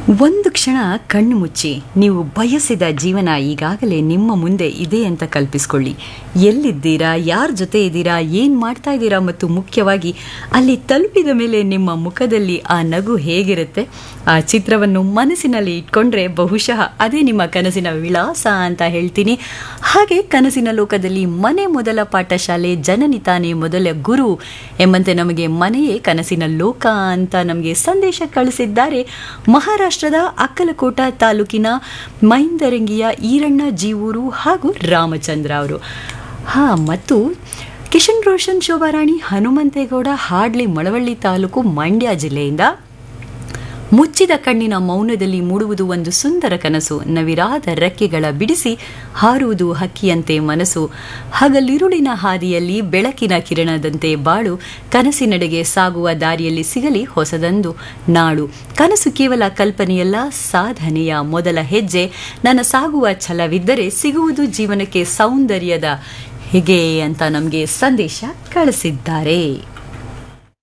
ಒಂದು ಕ್ಷಣ ಕಣ್ಣು ಮುಚ್ಚಿ ನೀವು ಬಯಸಿದ ಜೀವನ ಈಗಾಗಲೇ ನಿಮ್ಮ ಮುಂದೆ ಇದೆ ಅಂತ ಕಲ್ಪಿಸ್ಕೊಳ್ಳಿ ಎಲ್ಲಿದ್ದೀರಾ ಯಾರ ಜೊತೆ ಇದ್ದೀರಾ ಏನು ಮಾಡ್ತಾ ಇದ್ದೀರಾ ಮತ್ತು ಮುಖ್ಯವಾಗಿ ಅಲ್ಲಿ ತಲುಪಿದ ಮೇಲೆ ನಿಮ್ಮ ಮುಖದಲ್ಲಿ ಆ ನಗು ಹೇಗಿರುತ್ತೆ ಆ ಚಿತ್ರವನ್ನು ಮನಸ್ಸಿನಲ್ಲಿ ಇಟ್ಕೊಂಡ್ರೆ ಬಹುಶಃ ಅದೇ ನಿಮ್ಮ ಕನಸಿನ ವಿಳಾಸ ಅಂತ ಹೇಳ್ತೀನಿ ಹಾಗೆ ಕನಸಿನ ಲೋಕದಲ್ಲಿ ಮನೆ ಮೊದಲ ಪಾಠಶಾಲೆ ಜನನಿ ತಾನೇ ಮೊದಲ ಗುರು ಎಂಬಂತೆ ನಮಗೆ ಮನೆಯೇ ಕನಸಿನ ಲೋಕ ಅಂತ ನಮಗೆ ಸಂದೇಶ ಕಳಿಸಿದ್ದಾರೆ ಮಹಾರಾಷ್ಟ್ರದ ಅಕ್ಕಲಕೋಟ ತಾಲೂಕಿನ ಮೈಂದರಂಗಿಯ ಈರಣ್ಣ ಜೀವೂರು ಹಾಗೂ ರಾಮಚಂದ್ರ ಅವರು ಹಾ ಮತ್ತು ಕಿಶನ್ ರೋಷನ್ ಶೋಭಾರಾಣಿ ಹನುಮಂತೇಗೌಡ ಹಾಡ್ಲಿ ಮಳವಳ್ಳಿ ತಾಲೂಕು ಮಂಡ್ಯ ಜಿಲ್ಲೆಯಿಂದ ಮುಚ್ಚಿದ ಕಣ್ಣಿನ ಮೌನದಲ್ಲಿ ಮೂಡುವುದು ಒಂದು ಸುಂದರ ಕನಸು ನವಿರಾದ ರೆಕ್ಕೆಗಳ ಬಿಡಿಸಿ ಹಾರುವುದು ಹಕ್ಕಿಯಂತೆ ಮನಸ್ಸು ಹಗಲಿರುಳಿನ ಹಾದಿಯಲ್ಲಿ ಬೆಳಕಿನ ಕಿರಣದಂತೆ ಬಾಳು ಕನಸಿನೆಡೆಗೆ ಸಾಗುವ ದಾರಿಯಲ್ಲಿ ಸಿಗಲಿ ಹೊಸದೊಂದು ನಾಳು ಕನಸು ಕೇವಲ ಕಲ್ಪನೆಯಲ್ಲ ಸಾಧನೆಯ ಮೊದಲ ಹೆಜ್ಜೆ ನನ್ನ ಸಾಗುವ ಛಲವಿದ್ದರೆ ಸಿಗುವುದು ಜೀವನಕ್ಕೆ ಸೌಂದರ್ಯದ ಹೀಗೆ ಅಂತ ನಮಗೆ ಸಂದೇಶ ಕಳಿಸಿದ್ದಾರೆ